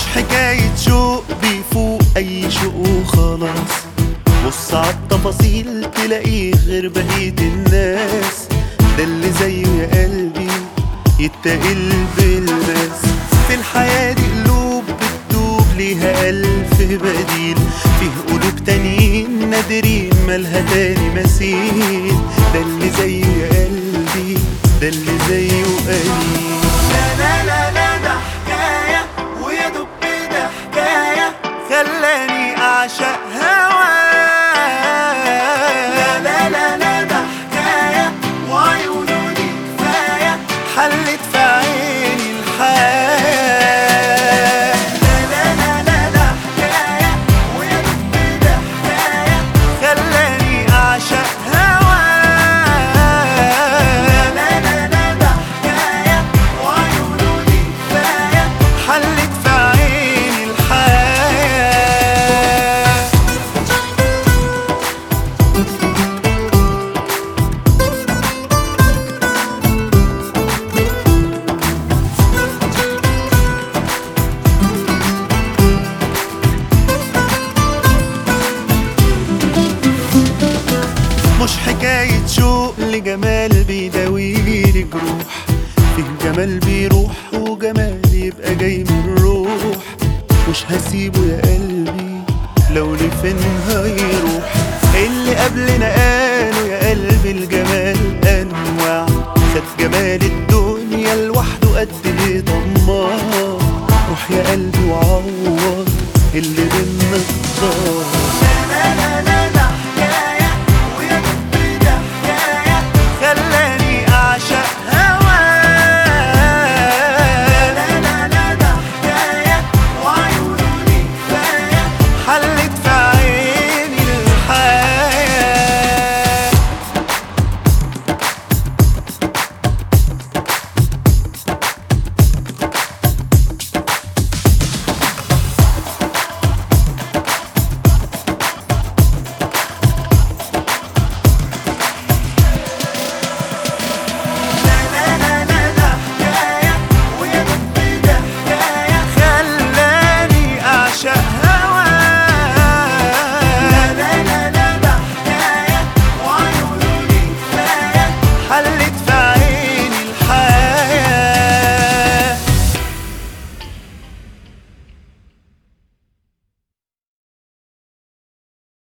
حكاية شوق بيفوق أي شوق وخلاص بص عالتفاصيل تلاقيه غير بقية الناس ده اللي زيه يا قلبي يتقل بالناس في الحياة دي قلوب بتدوب ليها ألف بديل فيه قلوب تانيين نادرين مالها تاني مثيل ده اللي زيه يا قلبي ده اللي زيه قليل لا لا لا لا ده حكاية ويا دب ده حكاية خلاني أعشق هواه لا لا لا لا ده حكاية وعيونه دي كفاية حلت في عيني الحياة لا لا لا لا ده حكاية ويا دب ده حكاية خلاني أعشق هواه لا لا لا ده حكاية وعيونه دي كفاية حلت في عيني الحياة مش حكاية شوق لجمال بيداويلي جروح فيه جمال بيروح وجمال يبقى جاي من الروح مش هسيبه يا قلبي لو لفين هيروح اللي قبلنا قالوا يا قلبي الجمال انواع خد جمال الدنيا لوحده قد ايه طماع روح يا قلبي وعوض اللي بينا ضاع